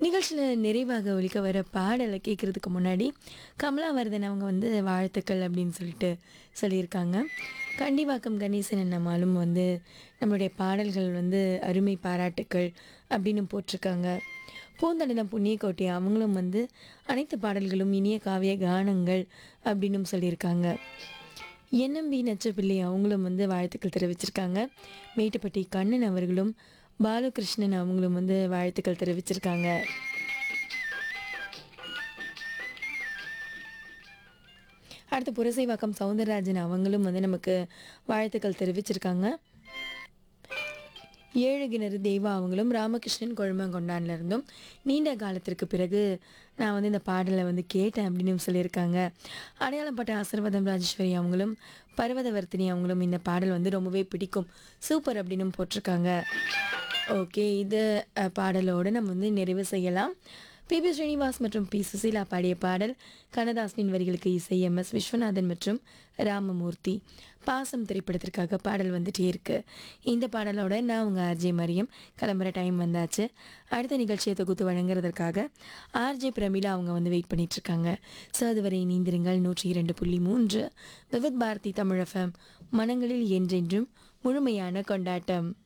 நிகழ்ச்சியில் நிறைவாக ஒலிக்க வர பாடலை கேட்குறதுக்கு முன்னாடி கமலாவர்தன் அவங்க வந்து வாழ்த்துக்கள் அப்படின்னு சொல்லிட்டு சொல்லியிருக்காங்க கண்டிவாக்கம் கணேசன் நம்மாலும் வந்து நம்மளுடைய பாடல்கள் வந்து அருமை பாராட்டுக்கள் அப்படின்னு போட்டிருக்காங்க பூந்தடிதம் புண்ணியக்கோட்டை அவங்களும் வந்து அனைத்து பாடல்களும் இனிய காவிய கானங்கள் அப்படின்னும் சொல்லியிருக்காங்க என்எம்பி நச்சப்பிள்ளை அவங்களும் வந்து வாழ்த்துக்கள் தெரிவிச்சிருக்காங்க மேட்டுப்பட்டி கண்ணன் அவர்களும் பாலகிருஷ்ணன் அவங்களும் வந்து வாழ்த்துக்கள் தெரிவிச்சிருக்காங்க அடுத்து புரசைவாக்கம் சவுந்தரராஜன் அவங்களும் வந்து நமக்கு வாழ்த்துக்கள் தெரிவிச்சிருக்காங்க ஏழு கிணறு தெய்வா அவங்களும் ராமகிருஷ்ணன் கொழுமங்கொண்டான்ல இருந்தும் நீண்ட காலத்திற்கு பிறகு நான் வந்து இந்த பாடலை வந்து கேட்டேன் அப்படின்னு சொல்லியிருக்காங்க அடையாளப்பட்ட ஆசீர்வாதம் ராஜேஸ்வரி அவங்களும் பர்வதவர்த்தினி அவங்களும் இந்த பாடல் வந்து ரொம்பவே பிடிக்கும் சூப்பர் அப்படின்னு போட்டிருக்காங்க ஓகே இது அஹ், பாடலோடு நம்ம வந்து நிறைவு செய்யலாம் பிபி ஸ்ரீனிவாஸ் மற்றும் பி சுசீலா பாடிய பாடல் கண்ணதாசனின் வரிகளுக்கு இசை எம் எஸ் விஸ்வநாதன் மற்றும் ராமமூர்த்தி பாசம் திரைப்படத்திற்காக பாடல் வந்துட்டே இருக்கு இந்த பாடலோட நான் உங்கள் ஆர்ஜே மரியம் கிளம்புற டைம் வந்தாச்சு அடுத்த நிகழ்ச்சியை தொகுத்து வழங்குறதற்காக ஆர்ஜே பிரமிளா அவங்க வந்து வெயிட் பண்ணிட்டு இருக்காங்க ஸோ அதுவரை நீந்திருங்கள் நூற்றி இரண்டு புள்ளி மூன்று விவித் பாரதி தமிழ் எஃப்எம் மனங்களில் என்றென்றும் முழுமையான கொண்டாட்டம்